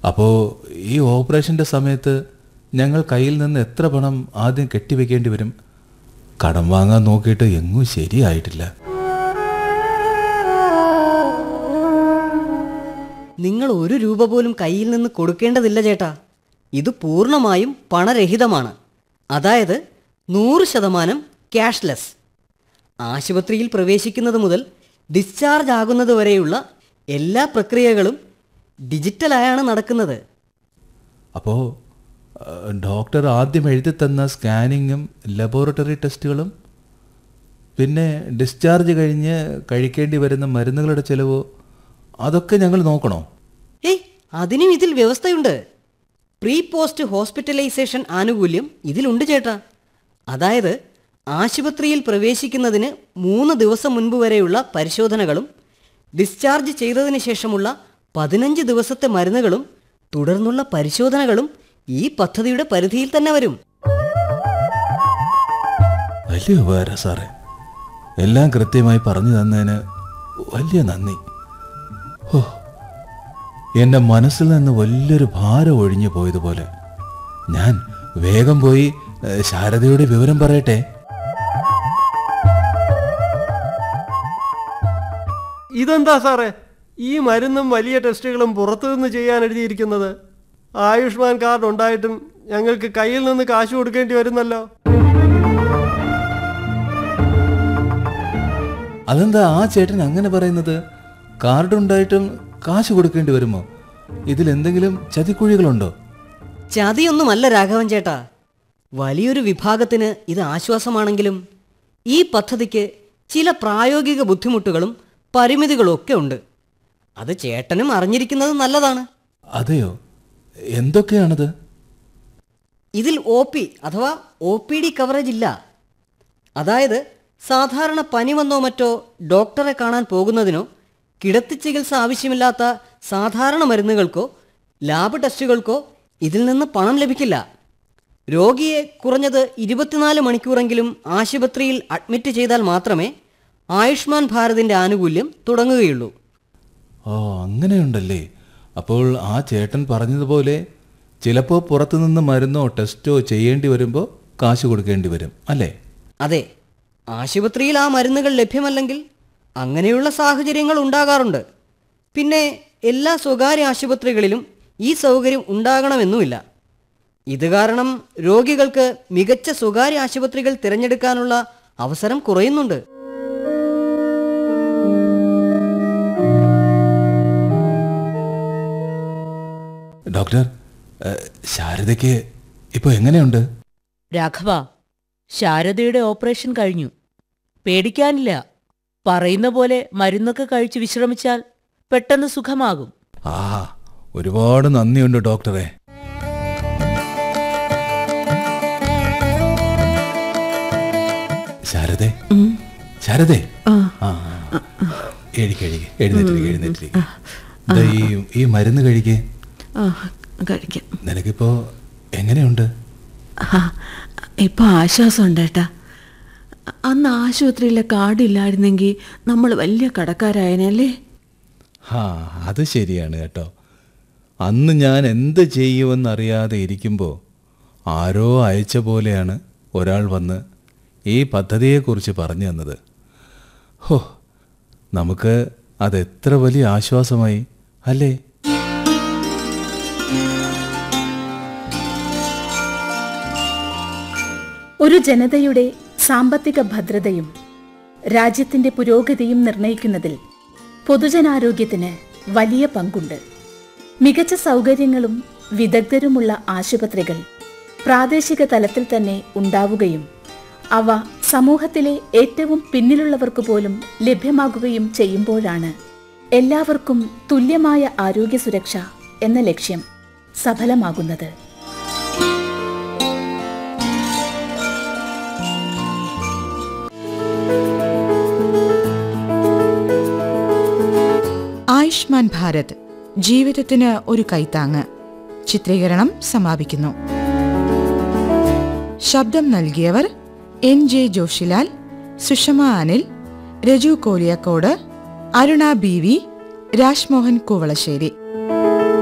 അപ്പോൾ ഈ ഓപ്പറേഷൻ്റെ സമയത്ത് ഞങ്ങൾ കയ്യിൽ നിന്ന് എത്ര പണം ആദ്യം കെട്ടിവെക്കേണ്ടി വരും കടം വാങ്ങാൻ നോക്കിയിട്ട് എങ്ങും ശരിയായിട്ടില്ല നിങ്ങൾ ഒരു രൂപ പോലും കയ്യിൽ നിന്ന് കൊടുക്കേണ്ടതില്ല ചേട്ടാ ഇത് പൂർണ്ണമായും പണരഹിതമാണ് അതായത് നൂറ് ശതമാനം ക്യാഷ്ലെസ് ആശുപത്രിയിൽ പ്രവേശിക്കുന്നത് മുതൽ ഡിസ്ചാർജ് ആകുന്നത് വരെയുള്ള എല്ലാ പ്രക്രിയകളും ഡിജിറ്റലായാണ് നടക്കുന്നത് അപ്പോൾ ഡോക്ടർ ആദ്യം എഴുതി തന്ന സ്കാനിങ്ങും ലബോറട്ടറി ടെസ്റ്റുകളും പിന്നെ ഡിസ്ചാർജ് കഴിഞ്ഞ് കഴിക്കേണ്ടി വരുന്ന മരുന്നുകളുടെ ചിലവോ അതൊക്കെ ഞങ്ങൾ നോക്കണോ ഏയ് അതിനും ഇതിൽ വ്യവസ്ഥയുണ്ട് പ്രീ പോസ്റ്റ് ഹോസ്പിറ്റലൈസേഷൻ ആനുകൂല്യം ഇതിലുണ്ട് ചേട്ടാ അതായത് ആശുപത്രിയിൽ പ്രവേശിക്കുന്നതിന് മൂന്ന് ദിവസം മുൻപ് വരെയുള്ള പരിശോധനകളും ഡിസ്ചാർജ് ചെയ്തതിന് ശേഷമുള്ള പതിനഞ്ച് ദിവസത്തെ മരുന്നുകളും തുടർന്നുള്ള പരിശോധനകളും ഈ പദ്ധതിയുടെ പരിധിയിൽ തന്നെ വരും വലിയ ഉപകാരം സാറേ എല്ലാം കൃത്യമായി പറഞ്ഞു തന്നതിന് വലിയ നന്ദി ഓ എൻ്റെ മനസ്സിൽ നിന്ന് വലിയൊരു ഭാരം ഒഴിഞ്ഞു പോയതുപോലെ ഞാൻ വേഗം പോയി ഏ, ശാരദയുടെ വിവരം പറയട്ടെ ഇതെന്താ സാറേ ഈ മരുന്നും വലിയ ടെസ്റ്റുകളും പുറത്തുനിന്ന് ചെയ്യാൻ എഴുതിയിരിക്കുന്നത് ആയുഷ്മാൻ കാർഡ് ഉണ്ടായിട്ടും ഞങ്ങൾക്ക് കയ്യിൽ നിന്ന് കാശ് കൊടുക്കേണ്ടി വരുന്നല്ലോ അതെന്താ ആ ചേട്ടൻ അങ്ങനെ പറയുന്നത് കാർഡ് ഉണ്ടായിട്ടും കാശ് കൊടുക്കേണ്ടി വരുമോ ഇതിൽ എന്തെങ്കിലും ചതിക്കുഴികളുണ്ടോ ചതിയൊന്നുമല്ല രാഘവൻ ചേട്ടാ വലിയൊരു വിഭാഗത്തിന് ഇത് ആശ്വാസമാണെങ്കിലും ഈ പദ്ധതിക്ക് ചില പ്രായോഗിക ബുദ്ധിമുട്ടുകളും പരിമിതികളും ഒക്കെ ഉണ്ട് അത് ചേട്ടനും അറിഞ്ഞിരിക്കുന്നത് നല്ലതാണ് അതെയോ എന്തൊക്കെയാണത് ഇതിൽ ഒ പി അഥവാ ഒ പി ഡി കവറേജ് ഇല്ല അതായത് സാധാരണ പനി വന്നോ മറ്റോ ഡോക്ടറെ കാണാൻ പോകുന്നതിനോ കിടത്തി ചികിത്സ ആവശ്യമില്ലാത്ത സാധാരണ മരുന്നുകൾക്കോ ലാബ് ടെസ്റ്റുകൾക്കോ ഇതിൽ നിന്ന് പണം ലഭിക്കില്ല രോഗിയെ കുറഞ്ഞത് ഇരുപത്തിനാല് മണിക്കൂറെങ്കിലും ആശുപത്രിയിൽ അഡ്മിറ്റ് ചെയ്താൽ മാത്രമേ ആയുഷ്മാൻ ഭാരതിൻ്റെ ആനുകൂല്യം തുടങ്ങുകയുള്ളൂ ഓ അങ്ങനെയുണ്ടല്ലേ അപ്പോൾ ആ ചേട്ടൻ പറഞ്ഞതുപോലെ ചിലപ്പോൾ പുറത്തുനിന്ന് മരുന്നോ ടെസ്റ്റോ ചെയ്യേണ്ടി വരുമ്പോൾ കാശ് കൊടുക്കേണ്ടി വരും അല്ലേ അതെ ആശുപത്രിയിൽ ആ മരുന്നുകൾ ലഭ്യമല്ലെങ്കിൽ അങ്ങനെയുള്ള സാഹചര്യങ്ങൾ ഉണ്ടാകാറുണ്ട് പിന്നെ എല്ലാ സ്വകാര്യ ആശുപത്രികളിലും ഈ സൗകര്യം ഉണ്ടാകണമെന്നുമില്ല ഇത് കാരണം രോഗികൾക്ക് മികച്ച സ്വകാര്യ ആശുപത്രികൾ തിരഞ്ഞെടുക്കാനുള്ള അവസരം കുറയുന്നുണ്ട് ഡോക്ടർ ഏ, ശാരദയ്ക്ക് ഇപ്പോൾ എങ്ങനെയുണ്ട് രാഘവ ശാരദയുടെ ഓപ്പറേഷൻ കഴിഞ്ഞു പേടിക്കാനില്ല പറയുന്ന പോലെ മരുന്നൊക്കെ കഴിച്ച് വിശ്രമിച്ചാൽ പെട്ടെന്ന് സുഖമാകും ആ ഒരുപാട് നന്ദിയുണ്ട് ഡോക്ടറെ ശാരദേ ശാരദേ ആ എഴുതി എഴുതി എഴുന്നേറ്റിരിക്കെ എഴുന്നേറ്റിരിക്കെ ദാ ഈ ഈ മരുന്ന് കഴിക്കേ ആ കഴിക്കാം നിനക്കിപ്പോ എങ്ങനെയുണ്ട് ആ ഇപ്പൊ ആശ്വാസമുണ്ട് ഏട്ടാ അന്ന് ആശുപത്രിയിലെ കാർഡില്ലായിരുന്നെങ്കിൽ നമ്മൾ വലിയ കടക്കാരായനല്ലേ ആ അത് ശരിയാണ് കേട്ടോ അന്ന് ഞാൻ എന്ത് ചെയ്യുമെന്നറിയാതെ ഇരിക്കുമ്പോൾ ആരോ അയച്ച പോലെയാണ് ഒരാൾ വന്ന് ഈ പദ്ധതിയെക്കുറിച്ച് പറഞ്ഞു തന്നത് ഹോ നമുക്ക് അതെത്ര വലിയ ആശ്വാസമായി അല്ലേ ഒരു ജനതയുടെ സാമ്പത്തിക ഭദ്രതയും രാജ്യത്തിന്റെ പുരോഗതിയും നിർണയിക്കുന്നതിൽ പൊതുജനാരോഗ്യത്തിന് വലിയ പങ്കുണ്ട് മികച്ച സൗകര്യങ്ങളും വിദഗ്ധരുമുള്ള ആശുപത്രികൾ പ്രാദേശിക തലത്തിൽ തന്നെ ഉണ്ടാവുകയും അവ സമൂഹത്തിലെ ഏറ്റവും പിന്നിലുള്ളവർക്ക് പോലും ലഭ്യമാകുകയും ചെയ്യുമ്പോഴാണ് എല്ലാവർക്കും തുല്യമായ ആരോഗ്യ സുരക്ഷ എന്ന ലക്ഷ്യം സഫലമാകുന്നത് ആയുഷ്മാൻ ഭാരത് ജീവിതത്തിന് ഒരു കൈത്താങ്ങ് ചിത്രീകരണം സമാപിക്കുന്നു ശബ്ദം നൽകിയവർ N J Joshilal Sushama Anil Raju Koliyakode Aruna B V Rajmohan Koovalassery